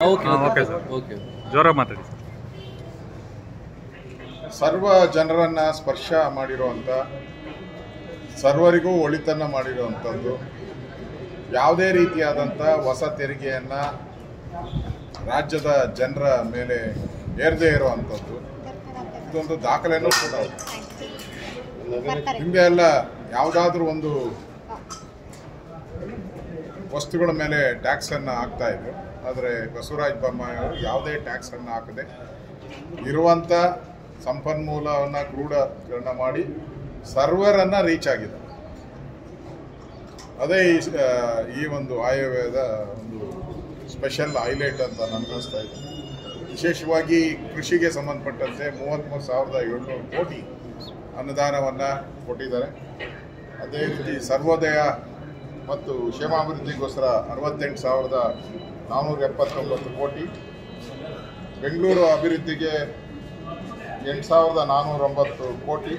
Okay ಹಾ, okay sir. Okay ಜೋರಾಗಿ ಮಾತಾಡಿ ಸರ್ ಸರ್ವ ಜನರನ್ನ ಸ್ಪರ್ಶ ಮಾಡಿರುವಂಥ ಸರ್ವರಿಗೂ ಒಳಿತನ್ನ ಮಾಡಿರುವಂಥದ್ದು ಯಾವುದೇ ರೀತಿಯಾದಂಥ ಹೊಸ ತೆರಿಗೆಯನ್ನ ರಾಜ್ಯದ ಜನರ ಮೇಲೆ ಏರದೇ ಇರುವಂಥದ್ದು ಇದೊಂದು ದಾಖಲೆನೂ ಕೂಡ ಇದೆ. ಹಿಂದೆ ಎಲ್ಲ ಯಾವುದಾದ್ರೂ ಒಂದು ವಸ್ತುಗಳ ಮೇಲೆ ಟ್ಯಾಕ್ಸ್ ಅನ್ನ ಹಾಕ್ತಾ ಇದ್ರು ಆದರೆ ಬಸವರಾಜ ಬೊಮ್ಮಾಯಿ ಅವರು ಯಾವುದೇ ಟ್ಯಾಕ್ಸ್ ಅನ್ನ ಹಾಕದೆ ಇರುವಂತ ಸಂಪನ್ಮೂಲವನ್ನ ಕ್ರೋಢೀಕರಣ ಮಾಡಿ ಸರ್ವರನ್ನ ರೀಚ್ ಆಗಿದೆ ಅದೇ ಈ ಸ- ಈ ಒಂದು ಆಯವ್ಯಯದ ಒಂದು ಸ್ಪೆಷಲ್ ಹೈಲೈಟ್ ಅಂತ ನನಗನ್ನಿಸ್ತಾ ಇದೆ ವಿಶೇಷವಾಗಿ ಕೃಷಿಗೆ ಸಂಬಂಧಪಟ್ಟಂತೆ ಮೂವತ್ತ್ಮೂರು ಸಾವಿರದ ಏಳ್ನೂರು ಕೋಟಿ ಅನುದಾನವನ್ನು ಕೊಟ್ಟಿದ್ದಾರೆ ಅದೇ ರೀತಿ ಸರ್ವೋದಯ ಮತ್ತು ಕ್ಷೇಮಾಭಿವೃದ್ಧಿಗೋಸ್ಕರ ಅರವತ್ತೆಂಟು ಸಾವಿರದ ನಾನ್ನೂರ ಎಪ್ಪತ್ತೊಂಬತ್ತು ಕೋಟಿ ಬೆಂಗಳೂರು ಅಭಿವೃದ್ಧಿಗೆ ಎಂಟು ಸಾವಿರದ ನಾನ್ನೂರ ಒಂಬತ್ತು ಕೋಟಿ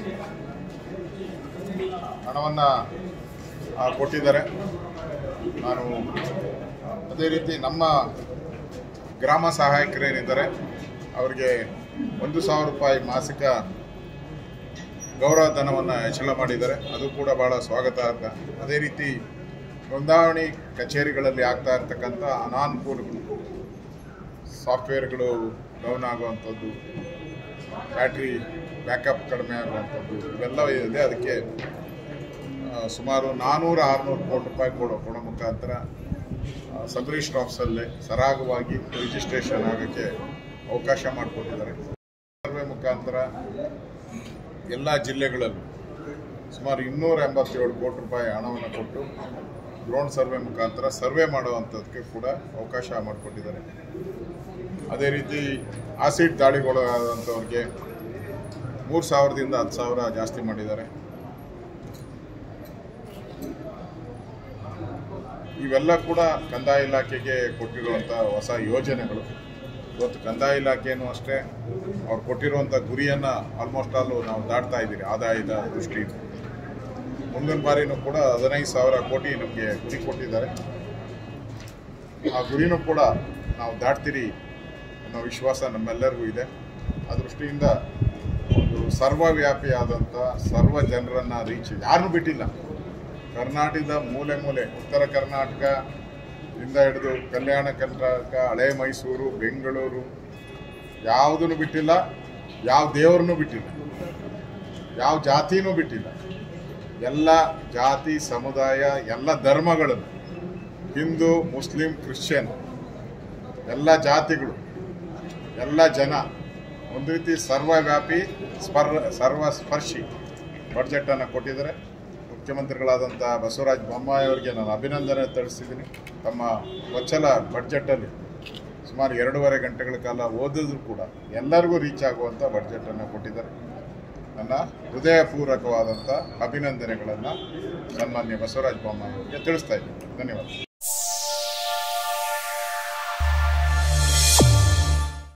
ಹಣವನ್ನು ಕೊಟ್ಟಿದ್ದಾರೆ ನಾನು ಅದೇ ರೀತಿ ನಮ್ಮ ಗ್ರಾಮ ಸಹಾಯಕರೇನಿದ್ದಾರೆ ಅವರಿಗೆ ಒಂದು ಸಾವಿರ ರೂಪಾಯಿ ಮಾಸಿಕ ಗೌರವ ಧನವನ್ನು ಹೆಚ್ಚಳ ಮಾಡಿದ್ದಾರೆ ಅದು ಕೂಡ ಬಹಳ ಸ್ವಾಗತಾರ್ಹ ಅದೇ ರೀತಿ ನೋಂದಾವಣಿ ಕಚೇರಿಗಳಲ್ಲಿ ಆಗ್ತಾ ಇರ್ತಕ್ಕಂಥ ಅನಾನುಕೂಲಗಳು ಸಾಫ್ಟ್ವೇರ್ಗಳು ಡೌನ್ ಆಗುವಂಥದ್ದು ಬ್ಯಾಟ್ರಿ ಬ್ಯಾಕಪ್ ಕಡಿಮೆ ಆಗುವಂಥದ್ದು ಇವೆಲ್ಲ ಇದೆ ಅದಕ್ಕೆ ಆ, ಸುಮಾರು ನಾನ್ನೂರ ಆರುನೂರು ಕೋಟಿ ರೂಪಾಯಿ ಕೊಡೋ ಕೊಡೋ ಮುಖಾಂತರ ಆ, ಸಬ್ ರಿಜಿಸ್ಟರ್ ಆಫೀಸಲ್ಲಿ ಸರಾಗವಾಗಿ ರಿಜಿಸ್ಟ್ರೇಷನ್ ಆಗೋಕ್ಕೆ ಅವಕಾಶ ಮಾಡಿಕೊಟ್ಟಿದ್ದಾರೆ ಸರ್ವೆ ಮುಖಾಂತರ ಎಲ್ಲ ಜಿಲ್ಲೆಗಳಲ್ಲೂ ಸುಮಾರು ಇನ್ನೂರ ಎಂಬತ್ತೇಳು ಕೋಟಿ ರೂಪಾಯಿ ಹಣವನ್ನು ಕೊಟ್ಟು ಡ್ರೋನ್ ಸರ್ವೆ ಮುಖಾಂತರ ಸರ್ವೆ ಮಾಡುವಂಥದ್ದಕ್ಕೆ ಕೂಡ ಅವಕಾಶ ಮಾಡಿಕೊಟ್ಟಿದ್ದಾರೆ ಅದೇ ರೀತಿ ಆಸಿಡ್ ದಾಳಿಗೊಳಗಾದಂಥವ್ರಿಗೆ ಮೂರು ಸಾವಿರದಿಂದ ಹತ್ತು ಸಾವಿರ ಜಾಸ್ತಿ ಮಾಡಿದ್ದಾರೆ ಇವೆಲ್ಲ ಕೂಡ ಕಂದಾಯ ಇಲಾಖೆಗೆ ಕೊಟ್ಟಿರುವಂಥ ಹೊಸ ಯೋಜನೆಗಳು ಇವತ್ತು ಕಂದಾಯ ಇಲಾಖೆಯೂ ಅಷ್ಟೇ ಅವ್ರು ಕೊಟ್ಟಿರುವಂಥ ಗುರಿಯನ್ನು ಆಲ್ಮೋಸ್ಟ್ ಆಲ್ ನಾವು ದಾಟ್ತಾ ಇದ್ದೀರಿ ಆದಾಯದ ದೃಷ್ಟಿಯಿಂದ ಮುಂದಿನ ಬಾರಿನೂ ಕೂಡ ಹದಿನೈದು ಸಾವಿರ ಕೋಟಿ ನಮಗೆ ಗುರಿ ಕೊಟ್ಟಿದ್ದಾರೆ ಆ ಗುರಿನೂ ಕೂಡ ನಾವು ದಾಟ್ತೀರಿ ಅನ್ನೋ ವಿಶ್ವಾಸ ನಮ್ಮೆಲ್ಲರಿಗೂ ಇದೆ ಆ ದೃಷ್ಟಿಯಿಂದ ಒಂದು ಸರ್ವವ್ಯಾಪಿಯಾದಂಥ ಸರ್ವ ಜನರನ್ನು ರೀಚ್ ಯಾರನ್ನೂ ಬಿಟ್ಟಿಲ್ಲ ಕರ್ನಾಟಕದ ಮೂಲೆ ಮೂಲೆ ಉತ್ತರ ಕರ್ನಾಟಕ ಇಂದ ಹಿಡಿದು ಕಲ್ಯಾಣ ಕರ್ನಾಟಕ ಹಳೆ ಮೈಸೂರು ಬೆಂಗಳೂರು ಯಾವುದನ್ನು ಬಿಟ್ಟಿಲ್ಲ ಯಾವ ದೇವ್ರನ್ನೂ ಬಿಟ್ಟಿಲ್ಲ ಯಾವ ಜಾತಿನೂ ಬಿಟ್ಟಿಲ್ಲ ಎಲ್ಲ ಜಾತಿ ಸಮುದಾಯ ಎಲ್ಲ ಧರ್ಮಗಳನ್ನು ಹಿಂದೂ ಮುಸ್ಲಿಂ ಕ್ರಿಶ್ಚಿಯನ್ ಎಲ್ಲ ಜಾತಿಗಳು ಎಲ್ಲ ಜನ ಒಂದು ರೀತಿ ಸರ್ವವ್ಯಾಪಿ ಸ್ಪರ್ ಸರ್ವಸ್ಪರ್ಶಿ ಬಡ್ಜೆಟನ್ನು ಕೊಟ್ಟಿದ್ದಾರೆ ಮುಖ್ಯಮಂತ್ರಿಗಳಾದಂಥ ಬಸವರಾಜ ಬೊಮ್ಮಾಯಿ ಅವರಿಗೆ ನಾನು ಅಭಿನಂದನೆ ತಿಳಿಸಿದ್ದೀನಿ ತಮ್ಮ ವಚ್ಚಲ ಬಡ್ಜೆಟಲ್ಲಿ ಸುಮಾರು ಎರಡೂವರೆ ಗಂಟೆಗಳ ಕಾಲ ಓದಿದ್ರು ಕೂಡ ಎಲ್ಲರಿಗೂ ರೀಚ್ ಆಗುವಂಥ ಬಡ್ಜೆಟನ್ನು ಕೊಟ್ಟಿದ್ದಾರೆ ನನ್ನ ಹೃದಯಪೂರ್ವಕವಾದಂಥ ಅಭಿನಂದನೆಗಳನ್ನು ಸನ್ಮಾನ್ಯ ಬಸವರಾಜ ಬೊಮ್ಮಾಯಿ ಅವರಿಗೆ ತಿಳಿಸ್ತಾ ಇದ್ದೀನಿ ಧನ್ಯವಾದ